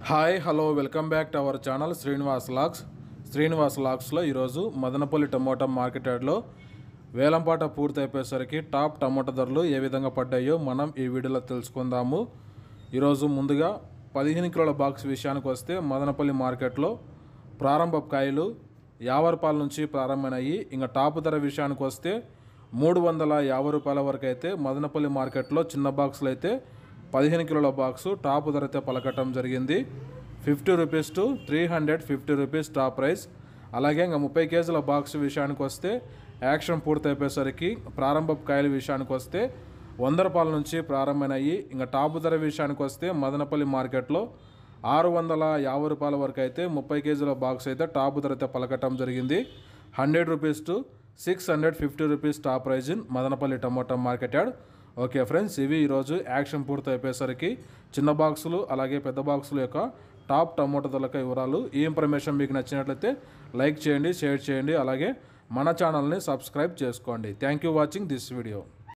hi hello welcome back to our channel Srinivas లాక్స్ శ్రీనివాస్ లాక్స్లో ఈరోజు మదనపల్లి టమోటా మార్కెట్ యార్డ్లో వేలంపాట పూర్తి అయిపోయేసరికి టాప్ టమోటా ధరలు ఏ విధంగా పడ్డాయో మనం ఈ వీడియోలో తెలుసుకుందాము ఈరోజు ముందుగా పదిహేను కిలోల బాక్స్ విషయానికి వస్తే మదనపల్లి మార్కెట్లో ప్రారంభ కాయలు యాభై రూపాయల నుంచి ప్రారంభమైనాయి ఇంకా టాప్ ధర విషయానికి వస్తే మూడు వందల యాభై రూపాయల వరకు అయితే మదనపల్లి మార్కెట్లో చిన్న బాక్సులు అయితే పదిహేను కిలోల బాక్సు టాప్ ధర అయితే పలకటం జరిగింది fifty rupees to three hundred fifty rupees top price అలాగే ఇంకా ముప్పై కేజీల బాక్స్ విషయానికి వస్తే యాక్షన్ పూర్తయిపోయేసరికి ప్రారంభ కాయల విషయానికి వస్తే వంద రూపాయల నుంచి ప్రారంభమైనాయి ఇంకా టాప్ ధర విషయానికి వస్తే మదనపల్లి మార్కెట్లో ఆరు వందల యాభై రూపాయల వరకు అయితే ముప్పై కేజీల బాక్స్ అయితే టాప్ ధర అయితే పలకటం జరిగింది hundred rupees to six hundred fifty rupees top price in Madanapalle tomato market yard okay friends ఇవి ఈరోజు యాక్షన్ పూర్తి అయిపోయేసరికి చిన్న బాక్సులు అలాగే పెద్ద బాక్సుల యొక్క టాప్ టమోటా ధరల వివరాలు ఈ ఇన్ఫర్మేషన్ మీకు నచ్చినట్లయితే లైక్ చేయండి షేర్ చేయండి అలాగే మన ఛానల్ని సబ్స్క్రైబ్ చేసుకోండి thank you watching this video